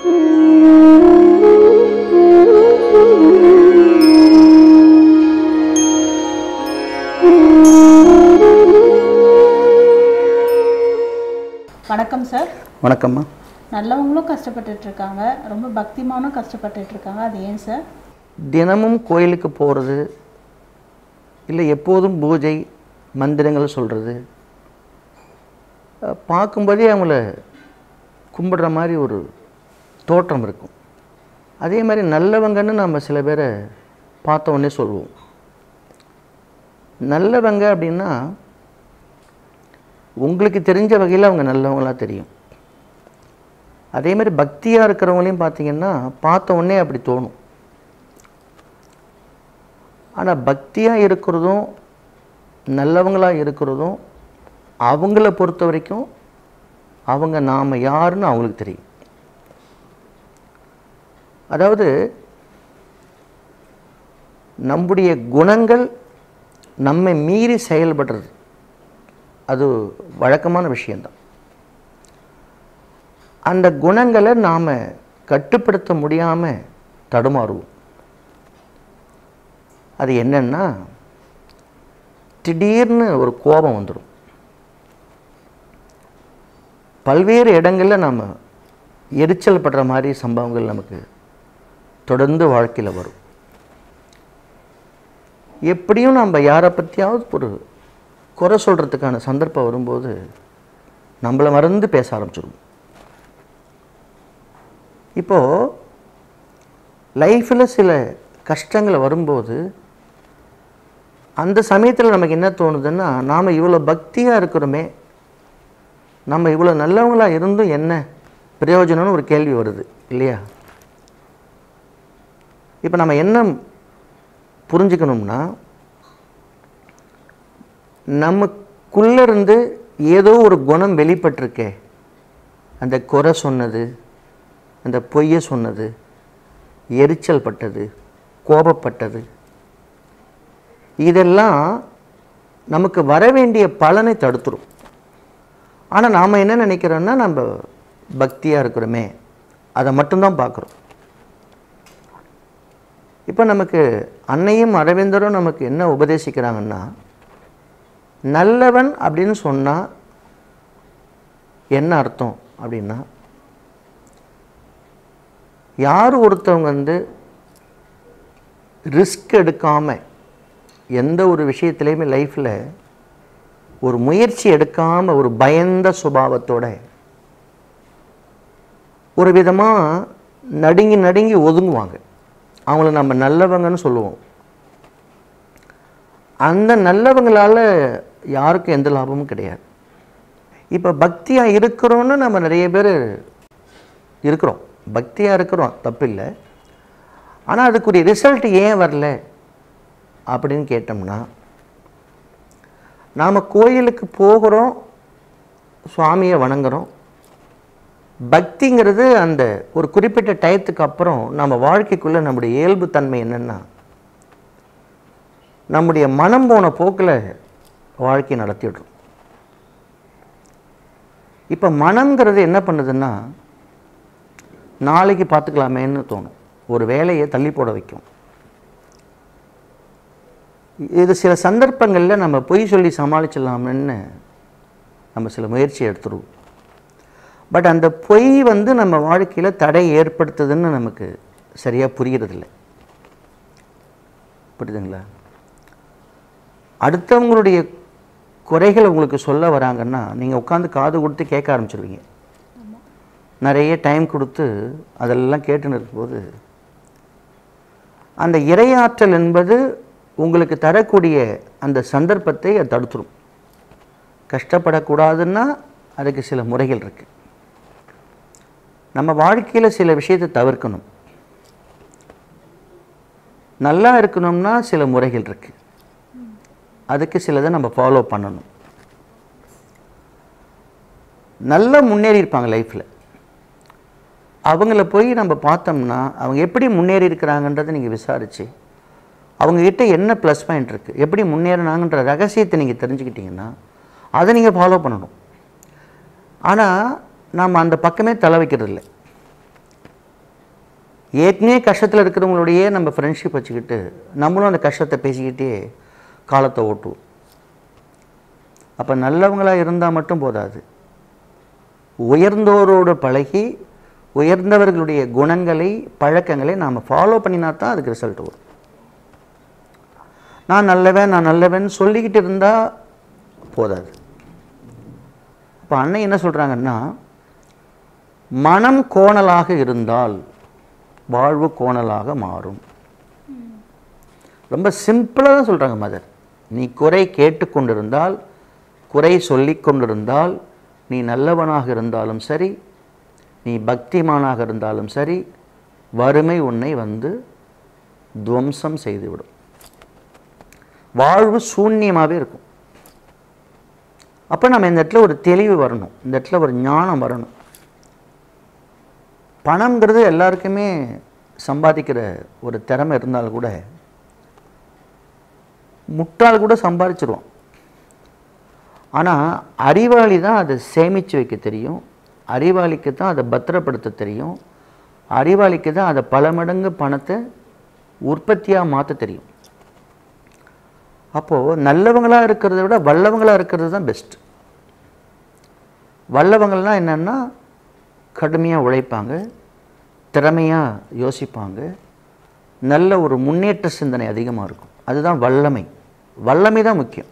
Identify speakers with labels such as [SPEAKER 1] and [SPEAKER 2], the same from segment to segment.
[SPEAKER 1] வணக்கம் சார்
[SPEAKER 2] வணக்கம்மா
[SPEAKER 1] நல்லவங்களும் கஷ்டப்பட்டுட்டு இருக்காங்க ரொம்ப பக்திமானும் கஷ்டப்பட்டுட்டு இருக்காங்க அது ஏன் சார்
[SPEAKER 2] தினமும் கோயிலுக்கு போகிறது இல்லை எப்போதும் பூஜை மந்திரங்கள் சொல்கிறது பார்க்கும்போதே அவங்கள கும்பிடுற மாதிரி ஒரு தோற்றம் இருக்கும் அதே மாதிரி நல்லவங்கன்னு நம்ம சில பேரை பார்த்த உடனே சொல்லுவோம் நல்லவங்க அப்படின்னா உங்களுக்கு தெரிஞ்ச வகையில் அவங்க நல்லவங்களா தெரியும் அதே மாதிரி பக்தியாக இருக்கிறவங்களையும் பார்த்தீங்கன்னா பார்த்த உடனே அப்படி தோணும் ஆனால் பக்தியாக இருக்கிறதும் நல்லவங்களாக இருக்கிறதும் அவங்கள பொறுத்த வரைக்கும் அவங்க நாம் யாருன்னு அவங்களுக்கு தெரியும் அதாவது நம்முடைய குணங்கள் நம்மை மீறி செயல்படுறது அது வழக்கமான விஷயந்தான் அந்த குணங்களை நாம் கட்டுப்படுத்த முடியாமல் தடுமாறுவோம் அது என்னன்னா திடீர்னு ஒரு கோபம் வந்துடும் பல்வேறு இடங்களில் நாம் எரிச்சல் படுற மாதிரி சம்பவங்கள் நமக்கு தொடர்ந்து வாழ்க்கையில் வரும் எப்படியும் நம்ம யாரை பற்றியாவது ஒரு குறை சொல்கிறதுக்கான சந்தர்ப்பம் வரும்போது நம்மளை மறந்து பேச ஆரம்பிச்சிடுவோம் இப்போது லைஃப்பில் சில கஷ்டங்கள் வரும்போது அந்த சமயத்தில் நமக்கு என்ன தோணுதுன்னா நாம் இவ்வளோ பக்தியாக இருக்கிறோமே நம்ம இவ்வளோ நல்லவங்களாக இருந்தும் என்ன பிரயோஜனம்னு ஒரு கேள்வி வருது இல்லையா இப்போ நம்ம என்ன புரிஞ்சுக்கணும்னா நமக்குள்ளே இருந்து ஏதோ ஒரு குணம் வெளிப்பட்டிருக்கே அந்த குறை சொன்னது அந்த பொய்யை சொன்னது எரிச்சல் பட்டது கோபப்பட்டது இதெல்லாம் நமக்கு வர வேண்டிய பலனை தடுத்துரும் ஆனால் நாம் என்ன நினைக்கிறோன்னா நம்ம பக்தியாக இருக்கிறோமே அதை மட்டும்தான் பார்க்குறோம் இப்போ நமக்கு அன்னையும் அரவிந்தரும் நமக்கு என்ன உபதேசிக்கிறாங்கன்னா நல்லவன் அப்படின்னு சொன்னால் என்ன அர்த்தம் அப்படின்னா யார் ஒருத்தவங்க வந்து ரிஸ்க் எடுக்காமல் எந்த ஒரு விஷயத்துலையுமே லைஃப்பில் ஒரு முயற்சி எடுக்காமல் ஒரு பயந்த சுபாவத்தோட ஒரு விதமாக நடுங்கி நடுங்கி ஒதுங்குவாங்க அவங்கள நம்ம நல்லவங்கன்னு சொல்லுவோம் அந்த நல்லவங்களால் யாருக்கும் எந்த லாபமும் கிடையாது இப்போ பக்தியாக இருக்கிறோன்னு நம்ம நிறைய பேர் இருக்கிறோம் பக்தியாக இருக்கிறோம் தப்பில்லை ஆனால் அதுக்குரிய ரிசல்ட் ஏன் வரல அப்படின்னு கேட்டோம்னா நாம் கோயிலுக்கு போகிறோம் சுவாமியை வணங்குறோம் பக்திங்கிறது அந்த ஒரு குறிப்பிட்ட டயத்துக்கு அப்புறம் நம்ம வாழ்க்கைக்குள்ளே நம்முடைய இயல்பு தன்மை என்னென்னா நம்முடைய மனம் போன போக்கில் வாழ்க்கை நடத்திடுறோம் இப்போ மனம்ங்கிறது என்ன பண்ணுதுன்னா நாளைக்கு பார்த்துக்கலாமேன்னு தோணும் ஒரு வேலையை தள்ளி போட வைக்கும் இது சில சந்தர்ப்பங்களில் நம்ம பொய் சொல்லி சமாளிச்சிடலாம்னு நம்ம சில முயற்சி எடுத்துருவோம் பட் அந்த பொய் வந்து நம்ம வாழ்க்கையில் தடை ஏற்படுத்துதுன்னு நமக்கு சரியாக புரியறதில்ல புரியுதுங்களா அடுத்தவங்களுடைய குறைகள் உங்களுக்கு சொல்ல வராங்கன்னா நீங்கள் உட்காந்து காது கொடுத்து கேட்க ஆரம்பிச்சிருவீங்க நிறைய டைம் கொடுத்து அதெல்லாம் கேட்டுன்னு இருக்கும்போது அந்த இரையாற்றல் என்பது உங்களுக்கு தரக்கூடிய அந்த சந்தர்ப்பத்தை அது தடுத்துரும் கஷ்டப்படக்கூடாதுன்னா அதுக்கு சில முறைகள் இருக்குது நம்ம வாழ்க்கையில் சில விஷயத்தை தவிர்க்கணும் நல்லா இருக்கணும்னா சில முறைகள் இருக்குது அதுக்கு சிலதை நம்ம ஃபாலோ பண்ணணும் நல்லா முன்னேறி இருப்பாங்க லைஃப்பில் அவங்கள போய் நம்ம பார்த்தோம்னா அவங்க எப்படி முன்னேறி இருக்கிறாங்கன்றதை நீங்கள் விசாரித்து அவங்கக்கிட்ட என்ன ப்ளஸ் பாயிண்ட் இருக்குது எப்படி முன்னேறினாங்கன்ற ரகசியத்தை நீங்கள் தெரிஞ்சுக்கிட்டீங்கன்னா அதை நீங்கள் ஃபாலோ பண்ணணும் ஆனால் நாம் அந்த பக்கமே தலை வைக்கிறது இல்லை ஏற்கனவே கஷ்டத்தில் இருக்கிறவங்களோடையே நம்ம ஃப்ரெண்ட்ஷிப் வச்சுக்கிட்டு நம்மளும் அந்த கஷ்டத்தை பேசிக்கிட்டே காலத்தை ஓட்டுவோம் அப்போ நல்லவங்களாக இருந்தால் மட்டும் போதாது உயர்ந்தோரோடு பழகி உயர்ந்தவர்களுடைய குணங்களை பழக்கங்களை நாம் ஃபாலோ பண்ணினா தான் அதுக்கு ரிசல்ட் வரும் நான் நல்லவன் நான் நல்லவன் சொல்லிக்கிட்டு இருந்தால் போதாது இப்போ அன்னை என்ன சொல்கிறாங்கன்னா மனம் கோணலாக இருந்தால் வாழ்வு கோணலாக மாறும் ரொம்ப சிம்பிளாக தான் சொல்கிறாங்க மதர் நீ குறை கேட்டுக்கொண்டிருந்தால் குறை சொல்லிக் கொண்டிருந்தால் நீ நல்லவனாக இருந்தாலும் சரி நீ பக்திமானாக இருந்தாலும் சரி வறுமை உன்னை வந்து துவம்சம் செய்துவிடும் வாழ்வு சூன்யமாகவே இருக்கும் அப்போ நம்ம இந்த இடத்துல ஒரு தெளிவு வரணும் இந்த இடத்துல ஒரு ஞானம் வரணும் பணம்ங்கிறது எல்லாருக்குமே சம்பாதிக்கிற ஒரு திறமை இருந்தாலும் கூட முட்டாள் கூட சம்பாதிச்சிருவோம் ஆனால் அறிவாளி தான் அதை சேமித்து வைக்க தெரியும் அறிவாளிக்கு தான் அதை பத்திரப்படுத்த தெரியும் அறிவாளிக்கு தான் அதை பல மடங்கு பணத்தை உற்பத்தியாக மாற்ற தெரியும் அப்போது நல்லவங்களாக இருக்கிறத விட வல்லவங்களாக இருக்கிறது தான் பெஸ்ட் வல்லவங்கள்லாம் என்னென்னா கடுமையாக உழைப்பாங்க திறமையாக யோசிப்பாங்க நல்ல ஒரு முன்னேற்ற சிந்தனை அதிகமாக இருக்கும் அதுதான் வல்லமை வல்லமை தான் முக்கியம்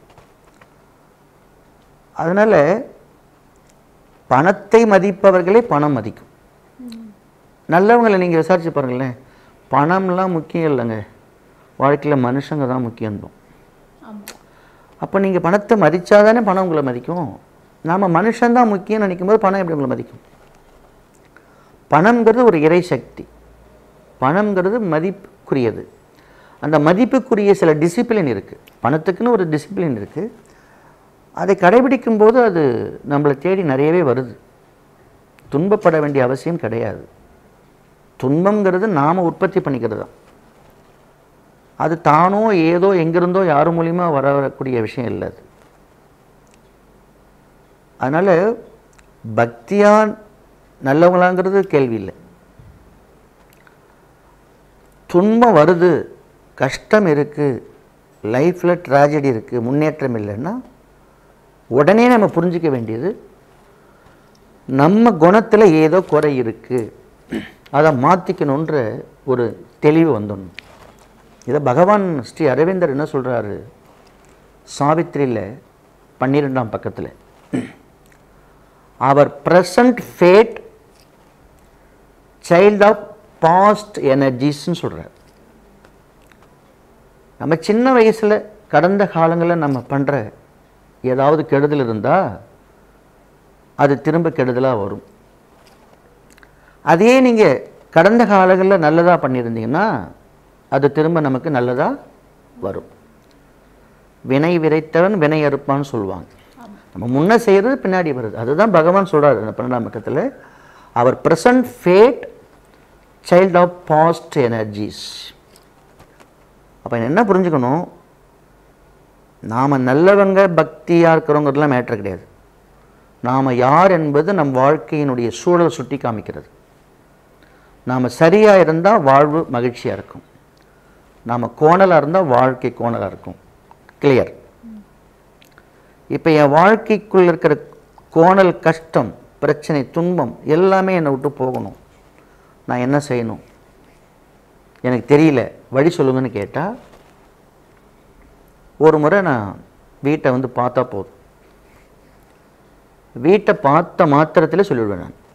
[SPEAKER 2] அதனால் பணத்தை மதிப்பவர்களே பணம் மதிக்கும் நல்லவங்களை நீங்கள் விசாரிச்சு பாருங்களேன் பணம்லாம் முக்கியம் இல்லைங்க வாழ்க்கையில் மனுஷங்க தான் முக்கியம்தான்
[SPEAKER 1] ஆமாம்
[SPEAKER 2] அப்போ நீங்கள் பணத்தை மதித்தாதானே பணம் உங்களை மதிக்கும் நாம் மனுஷன்தான் முக்கியம்னு நினைக்கும் போது பணம் எப்படி உங்களை மதிக்கும் பணம்ங்கிறது ஒரு இறை சக்தி பணம்ங்கிறது மதிப்புக்குரியது அந்த மதிப்புக்குரிய சில டிசிப்ளின் இருக்குது பணத்துக்குன்னு ஒரு டிசிப்ளின் இருக்குது அதை கடைபிடிக்கும் போது அது நம்மளை தேடி நிறையவே வருது துன்பப்பட வேண்டிய அவசியம் கிடையாது துன்பங்கிறது நாம் உற்பத்தி பண்ணிக்கிறது தான் அது தானோ ஏதோ எங்கிருந்தோ யார் மூலியமா வர வரக்கூடிய விஷயம் இல்லை அது அதனால் பக்தியான் நல்லவங்களாங்கிறது கேள்வி இல்லை துன்பம் வருது கஷ்டம் இருக்குது லைஃப்பில் ட்ராஜடி இருக்குது முன்னேற்றம் இல்லைன்னா உடனே நம்ம புரிஞ்சிக்க வேண்டியது நம்ம குணத்தில் ஏதோ குறை இருக்குது அதை மாற்றிக்கணுன்ற ஒரு தெளிவு வந்துடணும் இதை பகவான் ஸ்ரீ அரவிந்தர் என்ன சொல்கிறாரு சாவித்திரியில் பன்னிரெண்டாம் பக்கத்தில் அவர் present fate child of past எனர்ஜிஸ்ன்னு சொல்கிறார் நம்ம சின்ன வயசில் கடந்த காலங்களில் நம்ம பண்ணுற ஏதாவது கெடுதல் இருந்தால் அது திரும்ப கெடுதலாக வரும் அதே நீங்கள் கடந்த காலங்களில் நல்லதாக பண்ணியிருந்தீங்கன்னா அது திரும்ப நமக்கு நல்லதாக வரும் வினை விதைத்தவன் வினை அறுப்பான்னு சொல்லுவாங்க நம்ம முன்ன செய்கிறது பின்னாடி வருது அதுதான் பகவான் சொல்றாரு அந்த பன்னெண்டாம் பக்கத்தில் அவர் present fate child of past energies அப்போ என்ன புரிஞ்சுக்கணும் நாம் நல்லவங்க பக்தியாக இருக்கிறோங்கிறதுலாம் மேட்ரு கிடையாது நாம் யார் என்பது நம் வாழ்க்கையினுடைய சூழல் சுட்டி காமிக்கிறது நாம் சரியாக இருந்தால் வாழ்வு மகிழ்ச்சியாக இருக்கும் நாம் கோணலாக இருந்தால் வாழ்க்கை கோணலாக இருக்கும் கிளியர் இப்போ என் வாழ்க்கைக்குள்ள இருக்கிற கோணல் கஷ்டம் பிரச்சனை துன்பம் எல்லாமே என்னை விட்டு போகணும் நான் என்ன செய்யணும் எனக்கு தெரியல வழி சொல்லுங்கன்னு கேட்டால் ஒரு முறை நான் வீட்டை வந்து பார்த்தா போதும் வீட்டை பார்த்த மாத்திரத்தில் சொல்லிவிடுவேன் நான்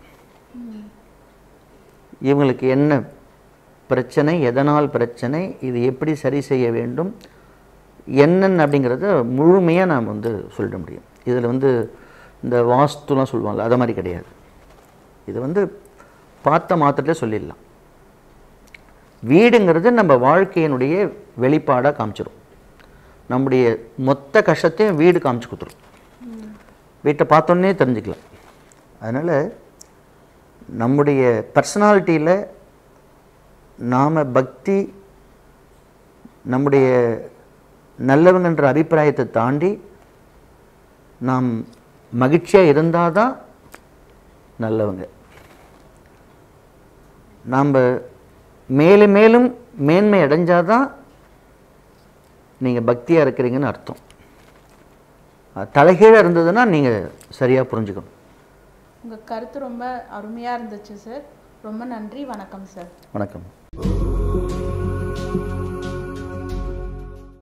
[SPEAKER 2] இவங்களுக்கு என்ன பிரச்சனை எதனால் பிரச்சனை இது எப்படி சரி செய்ய வேண்டும் என்னென்ன அப்படிங்கிறத முழுமையாக நாம் வந்து சொல்லிட முடியும் இதில் வந்து இந்த வாஸ்துலாம் சொல்லுவாங்கள்ல அதை மாதிரி கிடையாது இது வந்து பார்த்த மாத்திரத்திலே சொல்லிடலாம் வீடுங்கிறது நம்ம வாழ்க்கையினுடைய வெளிப்பாடாக காமிச்சிரும் நம்முடைய மொத்த கஷ்டத்தையும் வீடு காமிச்சு கொடுத்துரும் வீட்டை பார்த்தோன்னே தெரிஞ்சுக்கலாம் அதனால் நம்முடைய பர்சனாலிட்டியில் நாம் பக்தி நம்முடைய நல்லவங்கன்ற அபிப்பிராயத்தை தாண்டி நாம் மகிழ்ச்சியாக இருந்தால் தான் நல்லவங்க நாம் மேலும் மேலும் மேன்மை அடைஞ்சாதான் நீங்கள் பக்தியாக இருக்கிறீங்கன்னு அர்த்தம் அது தலைகீழாக இருந்ததுன்னா நீங்கள் சரியாக புரிஞ்சுக்கணும்
[SPEAKER 1] உங்கள் கருத்து ரொம்ப அருமையாக இருந்துச்சு சார் ரொம்ப நன்றி வணக்கம் சார்
[SPEAKER 2] வணக்கம்